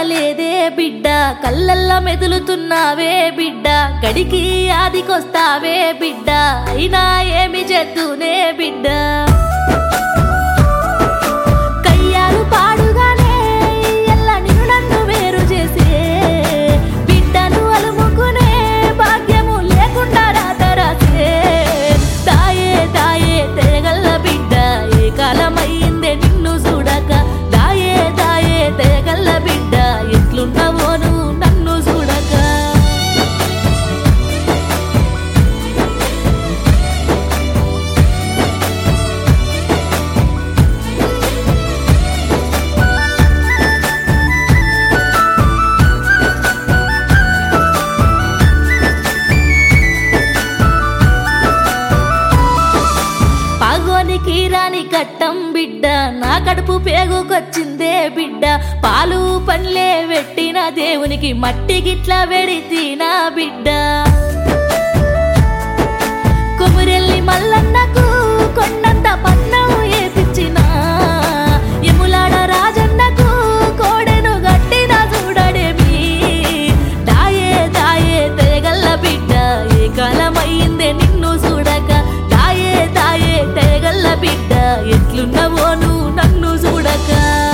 లేదే బిడ్డ కళ్ళల్లా మెదులుతున్నావే బిడ్డ గడికి ఆదికొస్తావే బిడ్డ అయినా ఏమి చేద్దునే బిడ్డ కయ్యాలు పాడుగానే ఎల్ల నిన్ను నన్ను వేరు చేసే బిడ్డను అలుముకునే భాగ్యము లేకుండా రాతరాసే దాయే దాయే తెగల్ల బిడ్డ ఏ కాలమైందే నిన్ను చూడక దాయే దాయే తెగల్ల బిడ్డ ఎట్లున్నావోను నన్ను చూడక పాగోనికి రాని కట్టం బిడ్డ నా కడుపు పేగుకొచ్చిందే బిడ్డ పాలు పండ్లే పెట్టిన దేవునికి మట్టి గిట్ల వెడితీనా బిడ్డ కొమురెల్లి మల్లన్నకు కొండంత పన్నం ఏపిచ్చిన ఎములాడ రాజన్నకు కోడెను గట్టిన చూడడేమి దాయే దాయే తెగల్ల బిడ్డ ఏ కాలమైందే నిన్ను చూడక దాయే దాయే తెగల్ల బిడ్డ ఎట్లున్నవో నువ్వు నన్ను చూడక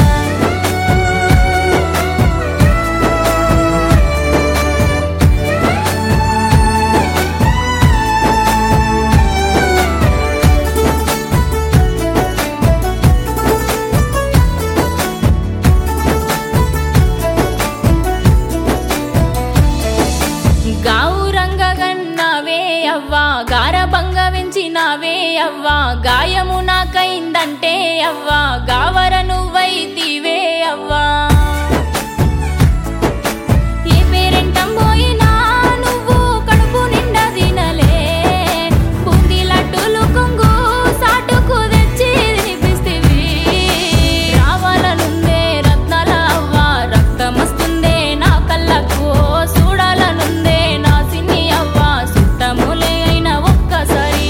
గౌరంగగన్నవే అవ్వా గారభంగ వెంచినవే అవ్వా గాయము నాకైందంటే అవ్వా గావర నువ్వైతివే అవ్వా ఏ పేరెంటం పోయినా నువ్వు కడుపు నిండా తినలే బూందీ లడ్డూలు కొంగు సాటుకు తెచ్చి తినిపిస్తేవి రావాలనుందే రత్నాల అవ్వ రక్తమస్తుందే నా కళ్ళకు చూడాలనుందే నా సిన్ని అవ్వ సుట్టములే అయిన ఒక్కసారి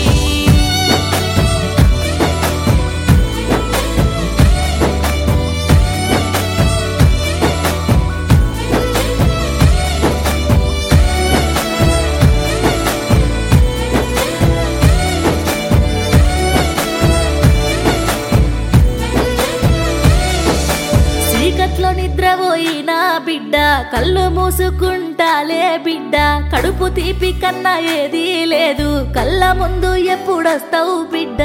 చీకట్లో నిద్రపోయిన బిడ్డ కళ్ళు మూసుకుంటాలే బిడ్డ కడుపు తీపి కన్నా ఏదీ లేదు కళ్ళ ముందు ఎప్పుడొస్తావు బిడ్డ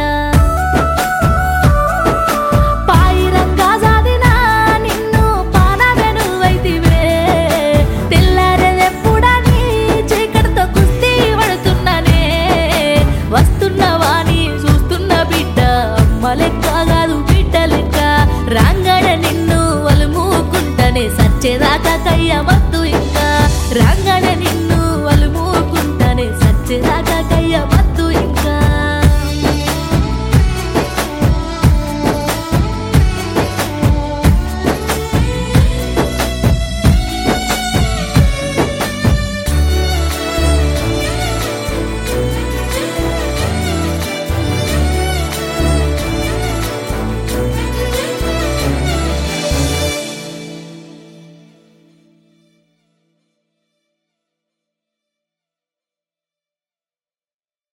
పాయిరంగా సాధినా నిన్ను పానవెనువైతివే తెల్లారేదెప్పుడని చీకటితో కుస్తీ పడుతున్నానే వస్తున్నవాని చూస్తున్న బిడ్డ అమ్మ లెక్క కాదు బిడ్డ లెక్క రాంగడ నిన్ను వలుముకుంటనే సచ్చేదాకా కయ్యమద్దు ఇంకా రాంగడ నిన్ను వలుముకుంటనే సచ్చేదాకా కయ్యమద్దు